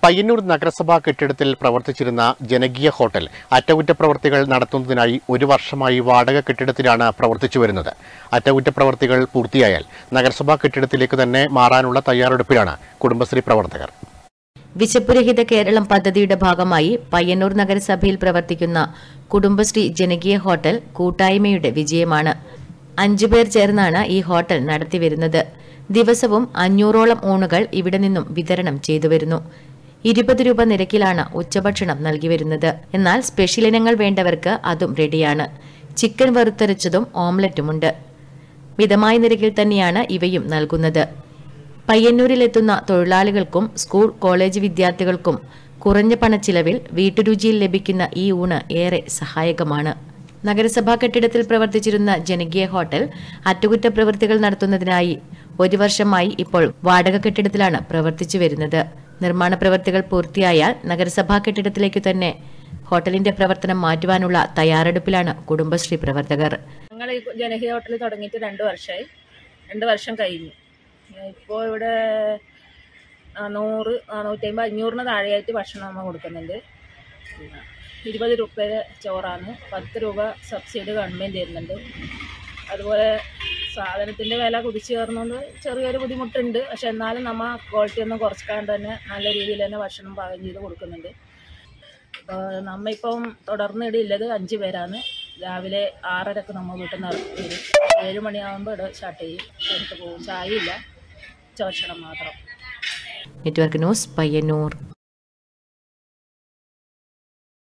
പയ്യന്നൂർ നഗരസഭാ കെട്ടിടത്തിൽ പ്രവർത്തിച്ചിരുന്ന ജനകീയ ഹോട്ടൽ അറ്റകുറ്റപ്രവർത്തികൾ നടത്തുന്നതിനായി ഒരു വർഷമായി വാടക കെട്ടിടത്തിലാണ് പ്രവർത്തിച്ചു വരുന്നത് അറ്റകുറ്റപ്രവർത്തികൾ പൂർത്തിയായാൽ നഗരസഭാ കെട്ടിടത്തിലേക്ക് തന്നെ മാറാനുള്ള തയ്യാറെടുപ്പിലാണ് കുടുംബശ്രീ പ്രവർത്തകർ വിശപ്പുരഹിത കേരളം പദ്ധതിയുടെ ഭാഗമായി പയ്യന്നൂർ നഗരസഭയിൽ പ്രവർത്തിക്കുന്ന കുടുംബശ്രീ ജനകീയ ഹോട്ടൽ കൂട്ടായ്മയുടെ വിജയമാണ് അഞ്ചുപേർ ചേർന്നാണ് ഈ ഹോട്ടൽ നടത്തിവരുന്നത് ദിവസവും അഞ്ഞൂറോളം ഊണുകൾ ഇവിടെ നിന്നും വിതരണം ചെയ്തു വരുന്നു ഇരുപത് രൂപ നിരക്കിലാണ് ഉച്ചഭക്ഷണം നൽകി വരുന്നത് എന്നാൽ സ്പെഷ്യൽ ഇനങ്ങൾ വേണ്ടവർക്ക് അതും റെഡിയാണ് ചിക്കൻ വറുത്തരച്ചതും ഓംലറ്റുമുണ്ട് മിതമായ നിരക്കിൽ തന്നെയാണ് ഇവയും നൽകുന്നത് പയ്യന്നൂരിലെത്തുന്ന തൊഴിലാളികൾക്കും സ്കൂൾ കോളേജ് വിദ്യാർത്ഥികൾക്കും കുറഞ്ഞ പണച്ചിലവിൽ വീട്ടുരുചിയിൽ ലഭിക്കുന്ന ഈ ഊണ് ഏറെ സഹായകമാണ് നഗരസഭാ കെട്ടിടത്തിൽ പ്രവർത്തിച്ചിരുന്ന ജനകീയ ഹോട്ടൽ അറ്റകുറ്റപ്രവൃത്തികൾ നടത്തുന്നതിനായി ഒരു വർഷമായി ഇപ്പോൾ വാടക കെട്ടിടത്തിലാണ് പ്രവർത്തിച്ചു വരുന്നത് നിർമ്മാണ പ്രവൃത്തികൾ പൂർത്തിയായാൽ നഗരസഭാ കെട്ടിടത്തിലേക്ക് തന്നെ ഹോട്ടലിന്റെ പ്രവർത്തനം മാറ്റുവാനുള്ള തയ്യാറെടുപ്പിലാണ് കുടുംബശ്രീ പ്രവർത്തകർ ഞങ്ങൾ ഈ ജനകീയ ഹോട്ടൽ തുടങ്ങിയിട്ട് രണ്ട് വർഷമായി രണ്ട് വർഷം കഴിഞ്ഞു ഇപ്പോൾ ഇവിടെ നൂറ് നാനൂറ്റമ്പത് അഞ്ഞൂറിന് താഴെയായിട്ട് ഭക്ഷണം നമ്മൾ കൊടുക്കുന്നുണ്ട് പിന്നെ ഇരുപത് രൂപ ചോറാണ് പത്ത് രൂപ സബ്സിഡി ഗവൺമെൻറ് തരുന്നുണ്ട് അതുപോലെ സാധനത്തിൻ്റെ വില കുതിച്ച് കയറുന്നതുകൊണ്ട് ചെറിയൊരു ബുദ്ധിമുട്ടുണ്ട് പക്ഷെ എന്നാലും നമ്മൾ ക്വാളിറ്റി ഒന്നും കുറച്ചിക്കാണ്ട് തന്നെ നല്ല രീതിയിൽ തന്നെ ഭക്ഷണം പാകം ചെയ്ത് കൊടുക്കുന്നുണ്ട് അപ്പോൾ നമ്മളിപ്പം തുടർന്ന് ഇവിടെ ഉള്ളത് അഞ്ച് പേരാണ് രാവിലെ ആറരക്ക് നമ്മൾ വീട്ടിൽ നിന്ന് ഇറങ്ങി വരും ഏഴ് മണിയാകുമ്പോൾ ഇവിടെ സ്റ്റാർട്ട് ചെയ്യും എടുത്ത് പോകും ചായ ഇല്ല ഉച്ചഭക്ഷണം മാത്രം നെറ്റ്വർക്ക് ന്യൂസ് പയ്യന്നൂർ